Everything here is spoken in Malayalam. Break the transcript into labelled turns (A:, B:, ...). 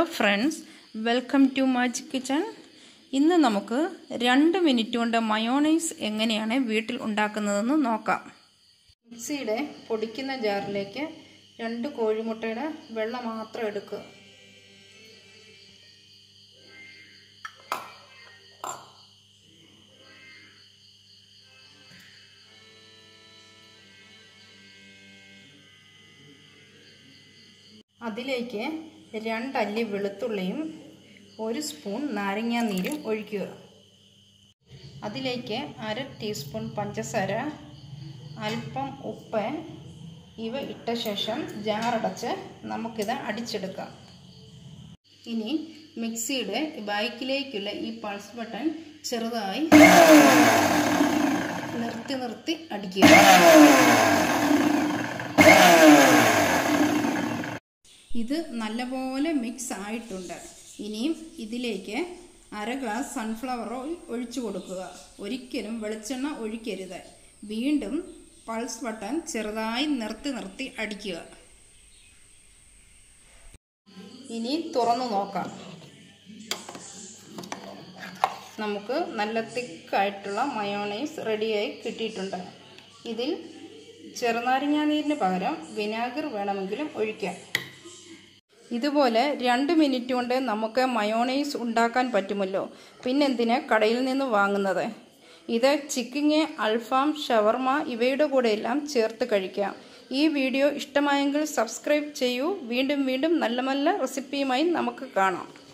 A: friends welcome to magic kitchen ഇന്ന് നമുക്ക് രണ്ട് മിനിറ്റ് കൊണ്ട് മയോണൈസ് എങ്ങനെയാണ് വീട്ടിൽ ഉണ്ടാക്കുന്നതെന്ന് നോക്കാം മിക്സിയുടെ പൊടിക്കുന്ന ജാറിലേക്ക് രണ്ട് കോഴിമുട്ടയുടെ വെള്ളം മാത്രം എടുക്കുക അതിലേക്ക് രണ്ടല്ലി വെളുത്തുള്ളിയും ഒരു സ്പൂൺ നാരങ്ങാനീരും ഒഴിക്കുക അതിലേക്ക് അര ടീസ്പൂൺ പഞ്ചസാര അല്പം ഉപ്പ് ഇവ ഇട്ട ശേഷം ജാറടച്ച് നമുക്കിത് അടിച്ചെടുക്കാം ഇനി മിക്സിയുടെ ബൈക്കിലേക്കുള്ള ഈ പൾസ് ബട്ടൺ ചെറുതായി നിർത്തി നിർത്തി അടിക്കുക ഇത് നല്ലപോലെ മിക്സ് ആയിട്ടുണ്ട് ഇനിയും ഇതിലേക്ക് അര ഗ്ലാസ് സൺഫ്ലവർ ഓയിൽ ഒഴിച്ചു കൊടുക്കുക ഒരിക്കലും വെളിച്ചെണ്ണ ഒഴിക്കരുത് വീണ്ടും പൾസ് ബട്ടൺ ചെറുതായി നിർത്തി നിർത്തി അടിക്കുക ഇനി തുറന്നു നോക്കാം നമുക്ക് നല്ല തിക്കായിട്ടുള്ള മയോണൈസ് റെഡിയായി കിട്ടിയിട്ടുണ്ട് ഇതിൽ ചെറുനാരങ്ങാ നീരിന് പകരം വിനാഗിർ വേണമെങ്കിലും ഒഴിക്കാം ഇതുപോലെ രണ്ട് മിനിറ്റ് കൊണ്ട് നമുക്ക് മയോണൈസ് ഉണ്ടാക്കാൻ പറ്റുമല്ലോ പിന്നെന്തിനാ കടയിൽ നിന്ന് വാങ്ങുന്നത് ഇത് ചിക്കിങ് അൽഫാം ഷവർമ ഇവയുടെ കൂടെയെല്ലാം ചേർത്ത് കഴിക്കാം ഈ വീഡിയോ ഇഷ്ടമായെങ്കിൽ സബ്സ്ക്രൈബ് ചെയ്യൂ വീണ്ടും വീണ്ടും നല്ല നല്ല റെസിപ്പിയുമായി നമുക്ക് കാണാം